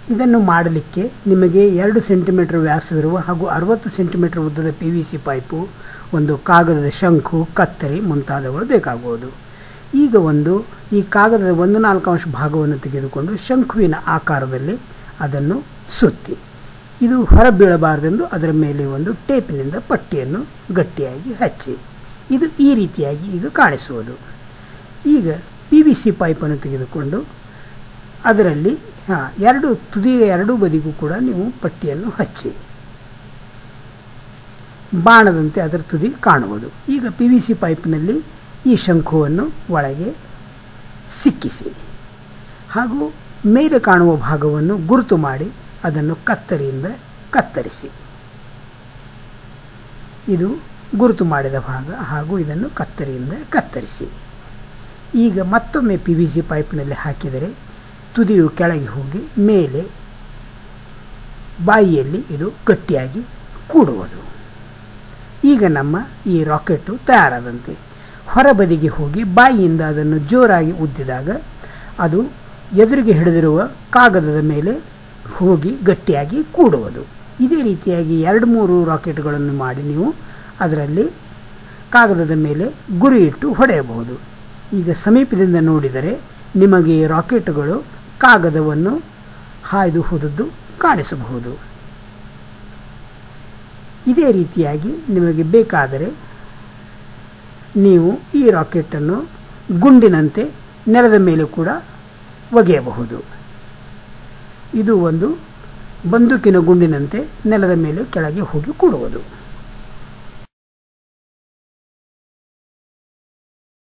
ಇದನ್ನು ಮಾಡಲಿಕ್ಕೆ ನಿಮಗೆ ಎರಡು ಸೆಂಟಿಮೀಟರ್ ವ್ಯಾಸವಿರುವ ಹಾಗೂ ಅರವತ್ತು ಸೆಂಟಿಮೀಟರ್ ಉದ್ದದ ಪಿ ವಿ ಸಿ ಪೈಪು ಒಂದು ಕಾಗದದ ಶಂಕು ಕತ್ತರಿ ಮುಂತಾದವುಗಳು ಬೇಕಾಗುವುದು ಈಗ ಒಂದು ಈ ಕಾಗದದ ಒಂದು ನಾಲ್ಕಾಂಶ ಭಾಗವನ್ನು ತೆಗೆದುಕೊಂಡು ಶಂಕುವಿನ ಆಕಾರದಲ್ಲಿ ಅದನ್ನು ಸುತ್ತಿ ಇದು ಹೊರಬೀಳಬಾರದೆಂದು ಅದರ ಮೇಲೆ ಒಂದು ಟೇಪಿನಿಂದ ಪಟ್ಟಿಯನ್ನು ಗಟ್ಟಿಯಾಗಿ ಹಚ್ಚಿ ಇದು ಈ ರೀತಿಯಾಗಿ ಈಗ ಕಾಣಿಸುವುದು ಈಗ ಪಿ ವಿ ಸಿ ಪೈಪನ್ನು ತೆಗೆದುಕೊಂಡು ಅದರಲ್ಲಿ ಹಾಂ ಎರಡು ತುದಿಯ ಎರಡೂ ಬದಿಗೂ ಕೂಡ ನೀವು ಪಟ್ಟಿಯನ್ನು ಹಚ್ಚಿ ಬಾಣದಂತೆ ಅದರ ತುದಿ ಕಾಣುವುದು ಈಗ ಪಿ ವಿ ಸಿ ಪೈಪ್ನಲ್ಲಿ ಈ ಶಂಖುವನ್ನು ಒಳಗೆ ಸಿಕ್ಕಿಸಿ ಹಾಗೂ ಮೇಲೆ ಕಾಣುವ ಭಾಗವನ್ನು ಗುರುತು ಮಾಡಿ ಅದನ್ನು ಕತ್ತರಿಯಿಂದ ಕತ್ತರಿಸಿ ಇದು ಗುರುತು ಮಾಡಿದ ಭಾಗ ಹಾಗೂ ಇದನ್ನು ಕತ್ತರಿಯಿಂದ ಕತ್ತರಿಸಿ ಈಗ ಮತ್ತೊಮ್ಮೆ ಪಿ ವಿ ಸಿ ಪೈಪ್ನಲ್ಲಿ ಹಾಕಿದರೆ ತುದಿಯು ಕೆಳಗೆ ಹೋಗಿ ಮೇಲೆ ಬಾಯಿಯಲ್ಲಿ ಇದು ಗಟ್ಟಿಯಾಗಿ ಕೂಡುವುದು ಈಗ ನಮ್ಮ ಈ ರಾಕೆಟ್ಟು ತಯಾರಾದಂತೆ ಹೊರಬದಿಗೆ ಹೋಗಿ ಬಾಯಿಯಿಂದ ಅದನ್ನು ಜೋರಾಗಿ ಉದ್ದಿದಾಗ ಅದು ಎದುರಿಗೆ ಹಿಡಿದಿರುವ ಕಾಗದದ ಮೇಲೆ ಹೋಗಿ ಗಟ್ಟಿಯಾಗಿ ಕೂಡುವುದು ಇದೇ ರೀತಿಯಾಗಿ ಎರಡು ಮೂರು ರಾಕೆಟ್ಗಳನ್ನು ಮಾಡಿ ನೀವು ಅದರಲ್ಲಿ ಕಾಗದದ ಮೇಲೆ ಗುರಿ ಇಟ್ಟು ಹೊಡೆಯಬಹುದು ಈಗ ಸಮೀಪದಿಂದ ನೋಡಿದರೆ ನಿಮಗೆ ಈ ರಾಕೆಟ್ಗಳು ಕಾಗದವನ್ನು ಹಾಯ್ದು ಹೋದದ್ದು ಕಾಣಿಸಬಹುದು ಇದೇ ರೀತಿಯಾಗಿ ನಿಮಗೆ ಬೇಕಾದರೆ ನೀವು ಈ ರಾಕೆಟನ್ನು ಗುಂಡಿನಂತೆ ನೆಲದ ಮೇಲೆ ಕೂಡ ಒಗೆಯಬಹುದು ಇದು ಒಂದು ಬಂದೂಕಿನ ಗುಂಡಿನಂತೆ ನೆಲದ ಮೇಲೆ ಕೆಳಗೆ ಹೋಗಿ ಕೂಡುವುದು